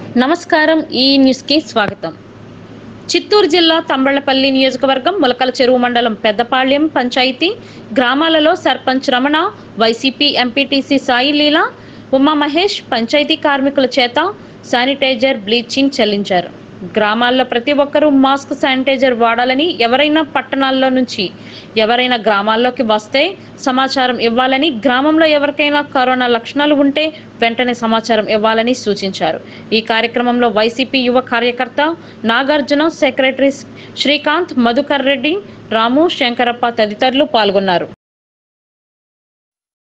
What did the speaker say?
నమస్కారం ఈ న్యూస్ కి స్వాగతం చిత్తూరు జిల్లా తంబళ్లపల్లి నియోజకవర్గం ములకల చెరువు మండలం పెద్దపాళ్యం పంచాయతీ గ్రామాలలో సర్పంచ్ రమణ వైసీపీ ఎంపీటీసీ సాయి లీల ఉమా మహేష్ పంచాయతీ కార్మికుల చేత శానిటైజర్ బ్లీచింగ్ చెల్లించారు గ్రామాల్లో ప్రతి ఒక్కరూ మాస్క్ శానిటైజర్ వాడాలని ఎవరైనా పట్టణాల్లో నుంచి ఎవరైనా గ్రామాల్లోకి వస్తే సమాచారం ఇవ్వాలని గ్రామంలో ఎవరికైనా కరోనా లక్షణాలు ఉంటే వెంటనే సమాచారం ఇవ్వాలని సూచించారు ఈ కార్యక్రమంలో వైసీపీ యువ కార్యకర్త నాగార్జున సెక్రటరీ శ్రీకాంత్ మధుకర్ రెడ్డి రాము శంకరప్ప తదితరులు పాల్గొన్నారు